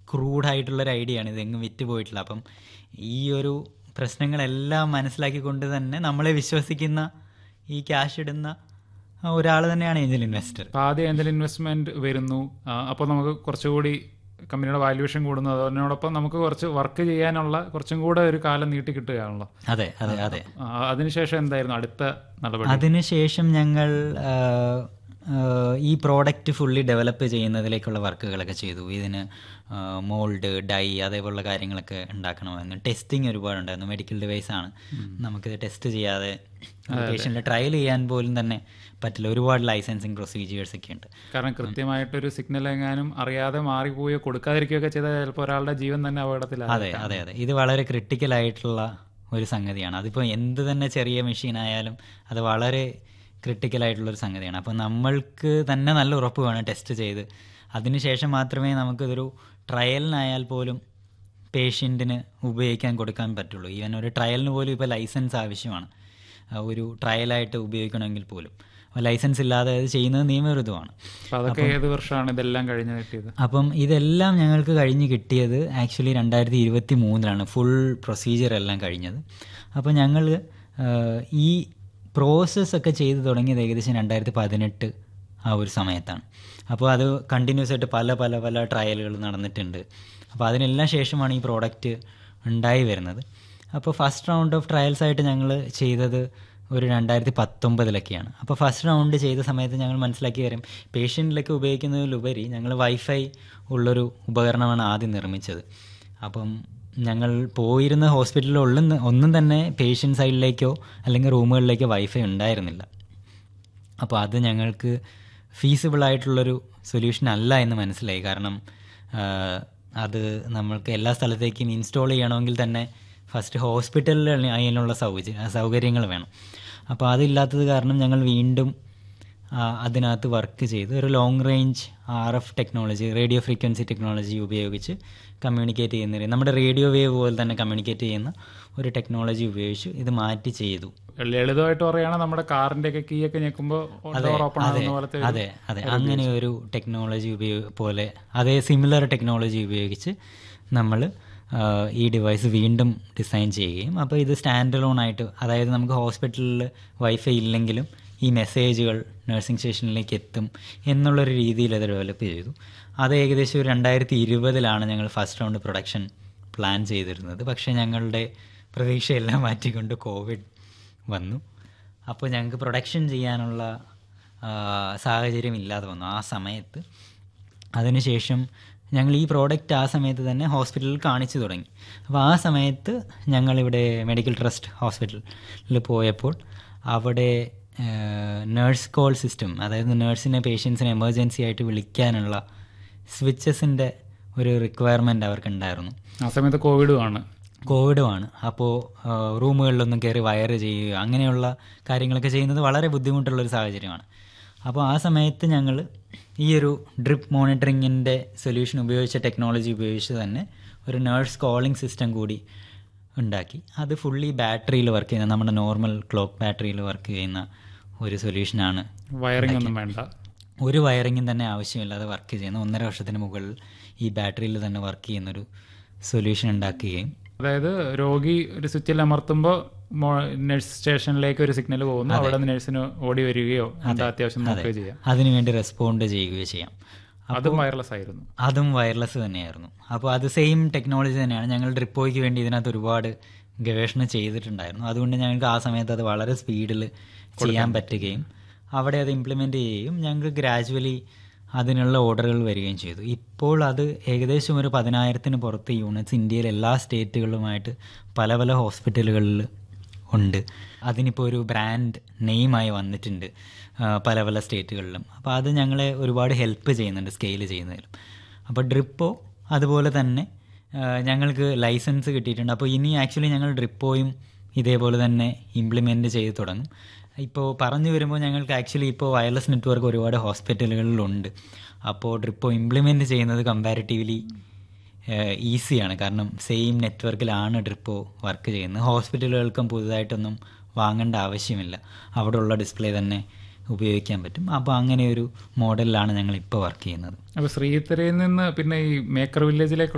ക്രൂഡായിട്ടുള്ളൊരു idea ആണ് ഇതെങ്ങും വിറ്റ് പോയിട്ടില്ല അപ്പം ഈ ഒരു പ്രശ്നങ്ങളെല്ലാം മനസ്സിലാക്കിക്കൊണ്ട് തന്നെ നമ്മളെ വിശ്വസിക്കുന്ന ഈ ക്യാഷ് ഇടുന്ന ഒരാൾ തന്നെയാണ് ഏഞ്ചൽ ഇൻവെസ്റ്റർ അപ്പോൾ ആദ്യം എന്തെങ്കിലും ഇൻവെസ്റ്റ്മെന്റ് വരുന്നു അപ്പോൾ നമുക്ക് കുറച്ചുകൂടി കമ്പനിയുടെ വാല്യുവേഷൻ കൂടുന്നു അതിനോടൊപ്പം നമുക്ക് കുറച്ച് വർക്ക് ചെയ്യാനുള്ള കുറച്ചും കൂടെ ഒരു കാലം നീട്ടി കിട്ടുകയാണല്ലോ അതെ അതെ അതെ ആ, അതിനുശേഷം എന്തായിരുന്നു അടുത്ത നടപടി അതിനുശേഷം ഞങ്ങൾ ആ, ആ, ഈ പ്രോഡക്റ്റ് ഫുള്ളി ഡെവലപ്പ് ചെയ്യുന്നതിലേക്കുള്ള വർക്കുകളൊക്കെ ചെയ്തു ഇതിന് മോൾഡ് ഡൈ അതേപോലുള്ള കാര്യങ്ങളൊക്കെ ഉണ്ടാക്കണമായിരുന്നു ടെസ്റ്റിംഗ് ഒരുപാടുണ്ടായിരുന്നു മെഡിക്കൽ ഡിവൈസ് ആണ് നമുക്കിത് ടെസ്റ്റ് ചെയ്യാതെ പേഷ്യൻറ്റിൽ ട്രയൽ ചെയ്യാൻ പോലും തന്നെ പറ്റില്ല ഒരുപാട് ലൈസൻസിങ് പ്രൊസീജിയേഴ്സ് ഒക്കെ ഉണ്ട് കാരണം കൃത്യമായിട്ടൊരു സിഗ്നൽ എങ്ങാനും അറിയാതെ മാറിപ്പോയോ കൊടുക്കാതിരിക്കുകയൊക്കെ ചെയ്താൽ ചിലപ്പോൾ ഒരാളുടെ ജീവൻ തന്നെ അപകടത്തിലാകും അതെ അതെ അതെ ഇത് വളരെ ക്രിട്ടിക്കൽ ആയിട്ടുള്ള ഒരു സംഗതിയാണ് അതിപ്പോൾ എന്ത് തന്നെ ചെറിയ മെഷീൻ ആയാലും അത് വളരെ ക്രിട്ടിക്കൽ ആയിട്ടുള്ള ഒരു സംഗതിയാണ് അപ്പോൾ നമ്മൾക്ക് തന്നെ നല്ല ഉറപ്പ് വേണം ടെസ്റ്റ് ചെയ്ത് അതിനുശേഷം മാത്രമേ നമുക്കിതൊരു ട്രയലിനായാൽ പോലും പേഷ്യൻറ്റിന് ഉപയോഗിക്കാൻ കൊടുക്കാൻ പറ്റുള്ളൂ ഈവൻ ഒരു ട്രയലിന് പോലും ഇപ്പോൾ ലൈസൻസ് ആവശ്യമാണ് ആ, ഒരു ട്രയലായിട്ട് ഉപയോഗിക്കണമെങ്കിൽ പോലും ലൈസൻസ് ഇല്ലാതെ അത് ചെയ്യുന്നത് നിയമവിരുദ്ധമാണ് അപ്പോൾ അതൊക്കെ ഏത് വർഷമാണ് ഇതെല്ലാം കഴിഞ്ഞ് കിട്ടിയത് അപ്പം ഇതെല്ലാം ഞങ്ങൾക്ക് കഴിഞ്ഞ് കിട്ടിയത് ആക്ച്വലി രണ്ടായിരത്തി ഇരുപത്തി മൂന്നിലാണ് ഫുൾ പ്രൊസീജിയർ എല്ലാം കഴിഞ്ഞത് അപ്പോൾ ഞങ്ങൾ ഈ പ്രോസസ്സ് ഒക്കെ ചെയ്ത് തുടങ്ങിയത് ഏകദേശം രണ്ടായിരത്തി പതിനെട്ട് ആ ഒരു സമയത്താണ് അപ്പോൾ അത് കണ്ടിന്യൂസ് ആയിട്ട് പല പല പല ട്രയലുകൾ നടന്നിട്ടുണ്ട് അപ്പോൾ അതിനെല്ലാം ശേഷമാണ് ഈ പ്രോഡക്റ്റ് ഉണ്ടായി വരുന്നത് അപ്പോൾ ഫസ്റ്റ് റൗണ്ട് ഓഫ് ട്രയൽസ് ആയിട്ട് ഞങ്ങൾ ചെയ്തത് ഒരു രണ്ടായിരത്തി പത്തൊമ്പതിലൊക്കെയാണ് അപ്പോൾ ഫസ്റ്റ് റൗണ്ട് ചെയ്ത സമയത്ത് ഞങ്ങൾ മനസ്സിലാക്കി വരും പേഷ്യൻറ്റിലൊക്കെ ഉപയോഗിക്കുന്നതിലുപരി ഞങ്ങൾ വൈഫൈ ഉള്ളൊരു ഉപകരണമാണ് ആദ്യം നിർമ്മിച്ചത് അപ്പം ഞങ്ങൾ പോയിരുന്ന ഹോസ്പിറ്റലിൽ ഉള്ളുന്ന ഒന്നും തന്നെ പേഷ്യൻ്റ് സൈഡിലേക്കോ അല്ലെങ്കിൽ റൂമുകളിലേക്കോ വൈഫൈ ഉണ്ടായിരുന്നില്ല അപ്പോൾ അത് ഞങ്ങൾക്ക് ഫീസിബിൾ ആയിട്ടുള്ളൊരു സൊല്യൂഷൻ അല്ല എന്ന് മനസ്സിലായി കാരണം ആ, അത് നമ്മൾക്ക് എല്ലാ സ്ഥലത്തേക്കും ഇൻസ്റ്റാൾ ചെയ്യണമെങ്കിൽ തന്നെ ഫസ്റ്റ് ഹോസ്പിറ്റലിൽ അതിനുള്ള സൗകര്യ സൗകര്യങ്ങൾ വേണം അപ്പോൾ അതില്ലാത്തത് കാരണം ഞങ്ങൾ വീണ്ടും ആ, അതിനകത്ത് വർക്ക് ചെയ്ത് ഒരു long range R F technology radio frequency technology ഉപയോഗിച്ച് കമ്മ്യൂണിക്കേറ്റ് ചെയ്യുന്ന രീതി നമ്മുടെ റേഡിയോ വേവ് പോലെ തന്നെ കമ്മ്യൂണിക്കേറ്റ് ചെയ്യുന്ന ഒരു ടെക്നോളജി ഉപയോഗിച്ച് ഇത് മാറ്റി ചെയ്തു ലളിതമായിട്ട് പറയുകയാണെങ്കിൽ നമ്മുടെ കാറിന്റെ ഒക്കെ കീ ഒക്കെ ഞെക്കുമ്പോൾ ഡോർ ഓപ്പൺ ആകുന്ന പോലത്തെ ഒരു- അതെ അതെ അങ്ങനെ ഒരു ടെക്നോളജി ഉപയോഗ പോലെ അതേ സിമിലർ ടെക്നോളജി ഉപയോഗിച്ച് നമ്മൾ ഈ ഡിവൈസ് വീണ്ടും ഡിസൈൻ ചെയ്യുകയും അപ്പോൾ ഇത് സ്റ്റാൻഡ് ലോൺ ആയിട്ട് അതായത് നമുക്ക് ഹോസ്പിറ്റലിൽ വൈഫൈ ഇല്ലെങ്കിലും ഈ മെസ്സേജുകൾ നഴ്സിംഗ് സ്റ്റേഷനിലേക്ക് എത്തും എന്നുള്ളൊരു രീതിയിൽ അത് ഡെവലപ്പ് ചെയ്തു അത് ഏകദേശം ഒരു രണ്ടായിരത്തി ഇരുപതിലാണ് ഞങ്ങൾ ഫസ്റ്റ് റൗണ്ട് പ്രൊഡക്ഷൻ പ്ലാൻ ചെയ്തിരുന്നത് പക്ഷേ ഞങ്ങളുടെ പ്രതീക്ഷയെല്ലാം മാറ്റിക്കൊണ്ട് കോവിഡ് വന്നു അപ്പോൾ ഞങ്ങൾക്ക് പ്രൊഡക്ഷൻ ചെയ്യാനുള്ള ആ, സാഹചര്യം ഇല്ലാതെ വന്നു ആ സമയത്ത് അതിനുശേഷം ഞങ്ങൾ ഈ പ്രോഡക്റ്റ് ആ സമയത്ത് തന്നെ ഹോസ്പിറ്റലിൽ കാണിച്ചു തുടങ്ങി അപ്പോൾ ആ സമയത്ത് ഞങ്ങളിവിടെ മെഡിക്കൽ ട്രസ്റ്റ് ഹോസ്പിറ്റലിൽ പോയപ്പോൾ അവിടെ നേഴ്സ് കോൾ സിസ്റ്റം അതായത് നേഴ്സിനെ പേഷ്യൻസിനെ എമർജൻസി ആയിട്ട് വിളിക്കാനുള്ള സ്വിച്ചസിൻ്റെ ഒരു റിക്വയർമെൻറ്റ് അവർക്കുണ്ടായിരുന്നു ആ സമയത്ത് കോവിഡുമാണ് കോവിഡുമാണ് അപ്പോൾ റൂമുകളിലൊന്നും കയറി വയറ് ചെയ്യുക അങ്ങനെയുള്ള കാര്യങ്ങളൊക്കെ ചെയ്യുന്നത് വളരെ ബുദ്ധിമുട്ടുള്ളൊരു സാഹചര്യമാണ് അപ്പോൾ ആ സമയത്ത് ഞങ്ങൾ ഈ ഒരു ഡ്രിപ്പ് മോണിറ്ററിങ്ങിൻ്റെ സൊല്യൂഷൻ ഉപയോഗിച്ച ടെക്നോളജി ഉപയോഗിച്ച് തന്നെ ഒരു നേഴ്സ് കോളിംഗ് സിസ്റ്റം കൂടി ഉണ്ടാക്കി അത് ഫുള്ളി ബാറ്ററിയിൽ വർക്ക് ചെയ്യുന്ന നമ്മുടെ നോർമൽ ക്ലോക്ക് ബാറ്ററിയിൽ വർക്ക് ചെയ്യുന്ന ഒരു സൊല്യൂഷനാണ് വയറിംഗ് ഒന്നും വേണ്ട ഒരു വയറിങ്ങും തന്നെ ആവശ്യമില്ലാതെ വർക്ക് ചെയ്യുന്ന ഒന്നര വർഷത്തിന് മുകളിൽ ഈ ബാറ്ററിയിൽ തന്നെ വർക്ക് ചെയ്യുന്നൊരു സൊല്യൂഷൻ ഉണ്ടാക്കുകയും അതായത് രോഗി ഒരു സ്വിച്ചിൽ അമർത്തുമ്പോൾ നഴ്സ് സ്റ്റേഷനിലേക്ക് ഒരു സിഗ്നൽ പോകുന്നു അവിടെ നിന്ന് നഴ്സിന് ഓടി വരികയോ എന്താ അത്യാവശ്യം നോക്കുകയോ ചെയ്യാം അതിനുവേണ്ടി റെസ്പോണ്ട് ചെയ്യുകയോ ചെയ്യാം അതും വയർലെസ് ആയിരുന്നു അതും വയർലെസ് തന്നെയായിരുന്നു അപ്പോൾ അത് സെയിം ടെക്നോളജി തന്നെയാണ് ഞങ്ങൾ ഡ്രിപ്പോയ്ക്ക് വേണ്ടി ഇതിനകത്ത് ഒരുപാട് ഗവേഷണം ചെയ്തിട്ടുണ്ടായിരുന്നു അതുകൊണ്ട് ഞങ്ങൾക്ക് ആ സമയത്ത് അത് വളരെ സ്പീഡിൽ ചെയ്യാൻ പറ്റുകയും അവിടെ അത് ഇംപ്ലിമെൻ്റ് ചെയ്യുകയും ഞങ്ങൾക്ക് ഗ്രാജുവലി അതിനുള്ള ഓർഡറുകൾ വരികയും ചെയ്തു ഇപ്പോൾ അത് ഏകദേശം ഒരു പതിനായിരത്തിന് പുറത്ത് യൂണിറ്റ്സ് ഇന്ത്യയിലെ എല്ലാ സ്റ്റേറ്റുകളുമായിട്ട് പല പല ഹോസ്പിറ്റലുകളിൽ ഉണ്ട് അതിനിപ്പോൾ ഒരു ബ്രാൻഡ് നെയിമായി വന്നിട്ടുണ്ട് ആ, പല പല സ്റ്റേറ്റുകളിലും അപ്പോൾ അത് ഞങ്ങളെ ഒരുപാട് ഹെൽപ്പ് ചെയ്യുന്നുണ്ട് സ്കെയിൽ ചെയ്യുന്നതിലും അപ്പോൾ ഡ്രിപ്പോ അതുപോലെ തന്നെ ആ, ഞങ്ങൾക്ക് ലൈസൻസ് കിട്ടിയിട്ടുണ്ട് അപ്പോൾ ഇനി ആക്ച്വലി ഞങ്ങൾ ഡ്രിപ്പോയും ഇതേപോലെ തന്നെ ഇംപ്ലിമെൻ്റ് ചെയ്ത് തുടങ്ങും ഇപ്പോൾ പറഞ്ഞു വരുമ്പോൾ ഞങ്ങൾക്ക് ആക്ച്വലി ഇപ്പോൾ വയർലെസ് നെറ്റ്വർക്ക് ഒരുപാട് ഹോസ്പിറ്റലുകളിലുണ്ട് അപ്പോൾ ഡ്രിപ്പോ ഇംപ്ലിമെൻ്റ് ചെയ്യുന്നത് കമ്പാരിറ്റീവ്ലി ഈസിയാണ് കാരണം സെയിം നെറ്റ്വർക്കിലാണ് ഡ്രിപ്പോ വർക്ക് ചെയ്യുന്നത് ഹോസ്പിറ്റലുകൾക്കും പുതുതായിട്ടൊന്നും വാങ്ങേണ്ട ആവശ്യമില്ല അവിടെ ഉള്ള ഡിസ്പ്ലേ തന്നെ ഉപയോഗിക്കാൻ പറ്റും അപ്പോൾ അങ്ങനെ ഒരു മോഡലിലാണ് ഞങ്ങൾ ഇപ്പോൾ വർക്ക് ചെയ്യുന്നത് അപ്പോൾ ശ്രീധരയിൽ നിന്ന് പിന്നെ ഈ മേക്കർ വില്ലേജിലേക്ക്